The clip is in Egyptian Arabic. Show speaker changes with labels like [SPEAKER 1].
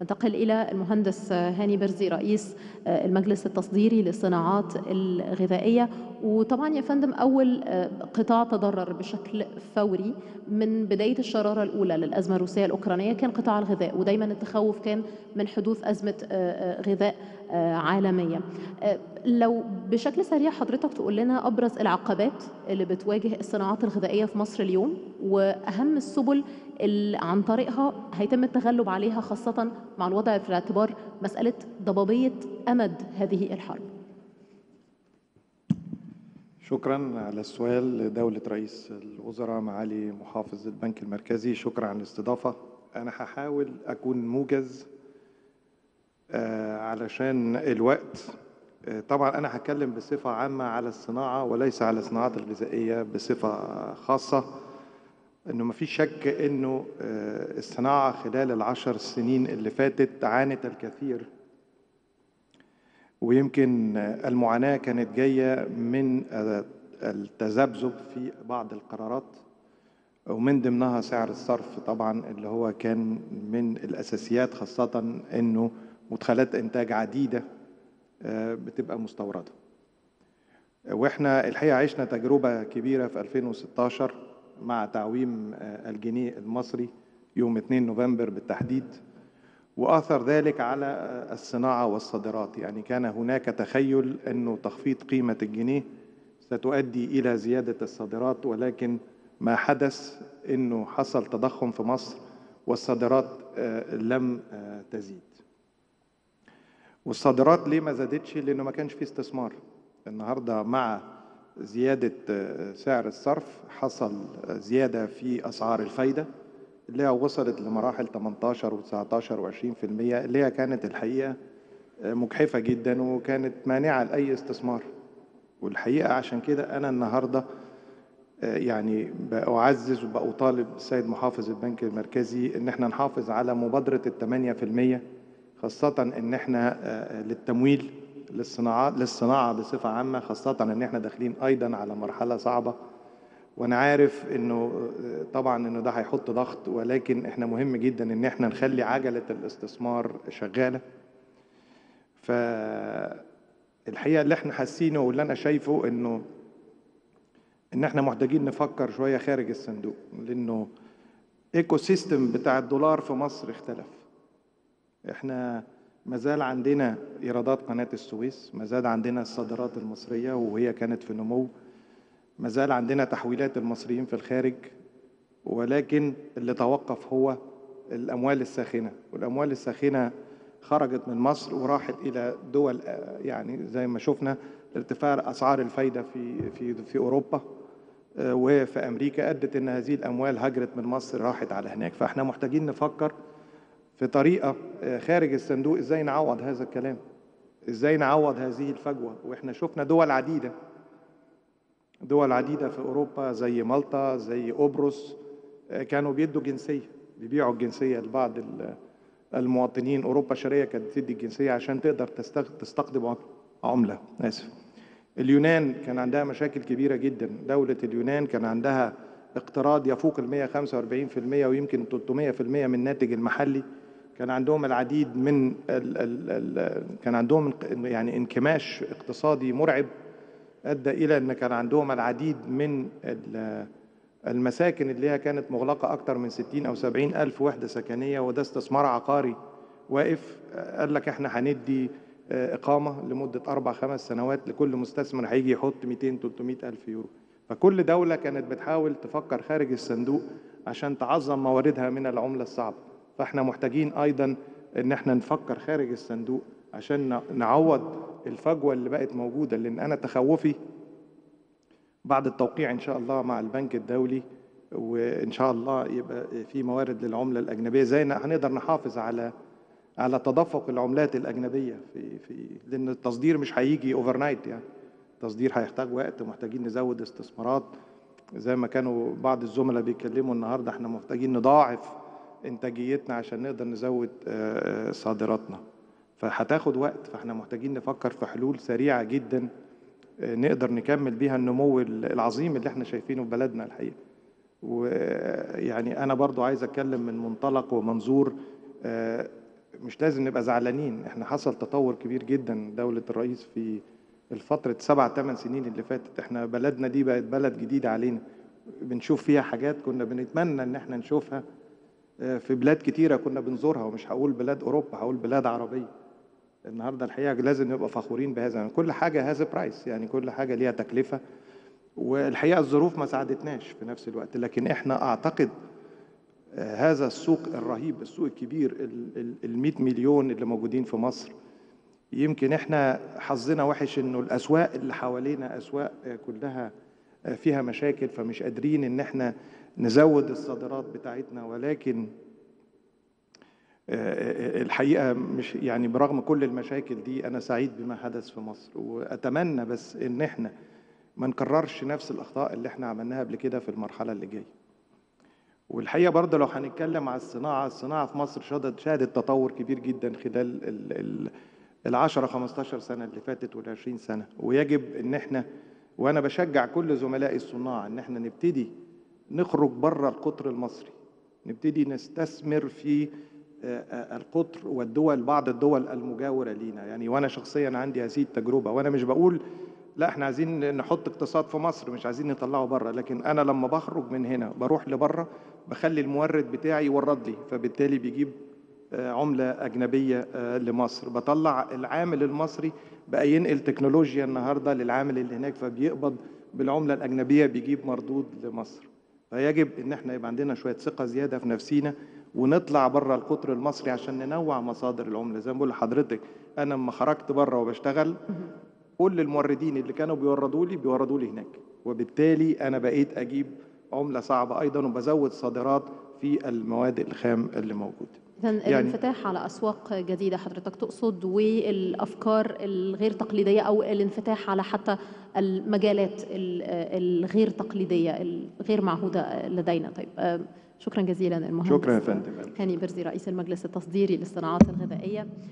[SPEAKER 1] ننتقل إلى المهندس هاني برزي رئيس المجلس التصديري للصناعات الغذائية وطبعا يا فندم أول قطاع تضرر بشكل فوري من بداية الشرارة الأولى للأزمة الروسية الأوكرانية كان قطاع الغذاء ودايما التخوف كان من حدوث أزمة غذاء عالمية لو بشكل سريع حضرتك تقول لنا أبرز العقبات اللي بتواجه الصناعات الغذائية في مصر اليوم وأهم السبل اللي عن طريقها هيتم التغلب عليها خاصة مع الوضع في الاعتبار مسألة ضبابية أمد هذه الحرب
[SPEAKER 2] شكرا على السؤال لدولة رئيس الوزراء معالي محافظ البنك المركزي شكرا على الاستضافة أنا هحاول أكون موجز آه علشان الوقت آه طبعا أنا هتكلم بصفة عامة على الصناعة وليس على الصناعات الغذائية بصفة خاصة انه ما فيش شك انه الصناعه خلال العشر سنين اللي فاتت عانت الكثير ويمكن المعاناه كانت جايه من التذبذب في بعض القرارات ومن ضمنها سعر الصرف طبعا اللي هو كان من الاساسيات خاصه انه مدخلات انتاج عديده بتبقى مستورده واحنا الحقيقه عشنا تجربه كبيره في 2016 مع تعويم الجنيه المصري يوم 2 نوفمبر بالتحديد واثر ذلك على الصناعه والصادرات يعني كان هناك تخيل انه تخفيض قيمه الجنيه ستؤدي الى زياده الصادرات ولكن ما حدث انه حصل تضخم في مصر والصادرات لم تزيد والصادرات ليه ما زادتش لانه ما كانش في استثمار النهارده مع زيادة سعر الصرف حصل زيادة في أسعار الفايدة اللي هي وصلت لمراحل 18 و19 و20% اللي هي كانت الحقيقة مجحفة جدا وكانت مانعة لأي استثمار والحقيقة عشان كده أنا النهاردة يعني بأعزز وبأطالب السيد محافظ البنك المركزي إن احنا نحافظ على مبادرة الثمانية في المية خاصة إن احنا للتمويل للصناعات للصناعه بصفه عامه خاصه ان احنا داخلين ايضا على مرحله صعبه وانا عارف انه طبعا انه ده هيحط ضغط ولكن احنا مهم جدا ان احنا نخلي عجله الاستثمار شغاله فالحقيقه اللي احنا حاسينه واللي انا شايفه انه ان احنا محتاجين نفكر شويه خارج الصندوق لانه ايكو سيستم بتاع الدولار في مصر اختلف احنا ما زال عندنا ايرادات قناه السويس ما زال عندنا الصادرات المصريه وهي كانت في نمو ما زال عندنا تحويلات المصريين في الخارج ولكن اللي توقف هو الاموال الساخنه والاموال الساخنه خرجت من مصر وراحت الى دول يعني زي ما شفنا ارتفاع اسعار الفايده في في في اوروبا وفي امريكا ادت ان هذه الاموال هجرت من مصر راحت على هناك فاحنا محتاجين نفكر في طريقه خارج الصندوق ازاي نعوض هذا الكلام ازاي نعوض هذه الفجوه واحنا شفنا دول عديده دول عديده في اوروبا زي مالطا زي قبرص كانوا بيدوا جنسيه بيبيعوا الجنسيه لبعض المواطنين اوروبا الشرقيه كانت بتدي الجنسيه عشان تقدر تستقطب عمله اسف اليونان كان عندها مشاكل كبيره جدا دوله اليونان كان عندها اقتراض يفوق ال 145% ويمكن 300% من الناتج المحلي كان عندهم العديد من ال ال ال كان عندهم يعني انكماش اقتصادي مرعب ادى الى ان كان عندهم العديد من المساكن اللي هي كانت مغلقه اكثر من 60 او 70 الف وحده سكنيه وده استثمار عقاري واقف قال لك احنا هندي اقامه لمده اربع خمس سنوات لكل مستثمر هيجي يحط 200 300 الف يورو فكل دوله كانت بتحاول تفكر خارج الصندوق عشان تعظم مواردها من العمله الصعبه فاحنا محتاجين ايضا ان احنا نفكر خارج الصندوق عشان نعوض الفجوه اللي بقت موجوده لان انا تخوفي بعد التوقيع ان شاء الله مع البنك الدولي وان شاء الله يبقى في موارد للعمله الاجنبيه زي هنقدر نحافظ على على تدفق العملات الاجنبيه في في لان التصدير مش هيجي اوفر نايت يعني التصدير هيحتاج وقت محتاجين نزود استثمارات زي ما كانوا بعض الزملاء بيتكلموا النهارده احنا محتاجين نضاعف انتاجيتنا عشان نقدر نزود صادراتنا فهتاخد وقت فاحنا محتاجين نفكر في حلول سريعه جدا نقدر نكمل بيها النمو العظيم اللي احنا شايفينه في بلدنا الحقيقه ويعني انا برضو عايز اتكلم من منطلق ومنظور مش مش لازم نبقى زعلانين احنا حصل تطور كبير جدا دولة الرئيس في الفترة سبع ثمان سنين اللي فاتت احنا بلدنا دي بقت بلد جديدة علينا بنشوف فيها حاجات كنا بنتمنى ان احنا نشوفها آه، في بلاد كتيرة كنا بنزورها ومش هقول بلاد أوروبا هقول بلاد عربية النهاردة الحقيقة لازم نبقى فخورين بهذا يعني كل حاجة هذا برايس يعني كل حاجة ليها تكلفة والحقيقة الظروف ما ساعدتناش في نفس الوقت لكن احنا أعتقد آه، هذا السوق الرهيب السوق الكبير ال 100 مليون اللي موجودين في مصر يمكن احنا حظنا وحش انه الاسواق اللي حوالينا اسواق آه، كلها آه، فيها مشاكل فمش قادرين ان احنا نزود الصادرات بتاعتنا ولكن آه، الحقيقه مش يعني برغم كل المشاكل دي انا سعيد بما حدث في مصر واتمنى بس ان احنا ما نكررش نفس الاخطاء اللي احنا عملناها قبل كده في المرحله اللي جايه والحقيقه برضه لو هنتكلم على الصناعه الصناعه في مصر شهدت شهدت تطور كبير جدا خلال ال ال ال 10 15 سنه اللي فاتت وال 20 سنه ويجب ان احنا وانا بشجع كل زملائي الصناع ان احنا نبتدي نخرج بره القطر المصري نبتدي نستثمر في آه، آه، القطر والدول بعض الدول المجاوره لينا يعني وانا شخصيا عندي هذه التجربه وانا مش بقول لا احنا عايزين نحط اقتصاد في مصر مش عايزين نطلعه بره لكن انا لما بخرج من هنا بروح لبره بخلي المورد بتاعي يورد لي فبالتالي بيجيب آه، عملة أجنبية آه، لمصر بطلع العامل المصري بقى ينقل تكنولوجيا النهاردة للعامل اللي هناك فبيقبض بالعملة الأجنبية بيجيب مردود لمصر فيجب إن احنا يبقى عندنا شوية ثقة زيادة في نفسينا ونطلع بره القطر المصري عشان ننوع مصادر العملة زي ما بقول لحضرتك أنا لما خرجت بره وبشتغل كل الموردين اللي كانوا بيوردوا لي بيوردوا لي هناك وبالتالي انا بقيت اجيب عمله صعبه ايضا وبزود صادرات في المواد الخام اللي موجوده
[SPEAKER 1] إذا
[SPEAKER 2] يعني-
[SPEAKER 1] الانفتاح على أسواق جديدة حضرتك تقصد والأفكار الغير تقليدية أو الانفتاح على حتى المجالات ال- الغير تقليدية الغير معهودة لدينا طيب آه، شكرا جزيلا المهندس
[SPEAKER 2] شكرا يا فندم
[SPEAKER 1] هاني برزي رئيس المجلس التصديري للصناعات الغذائية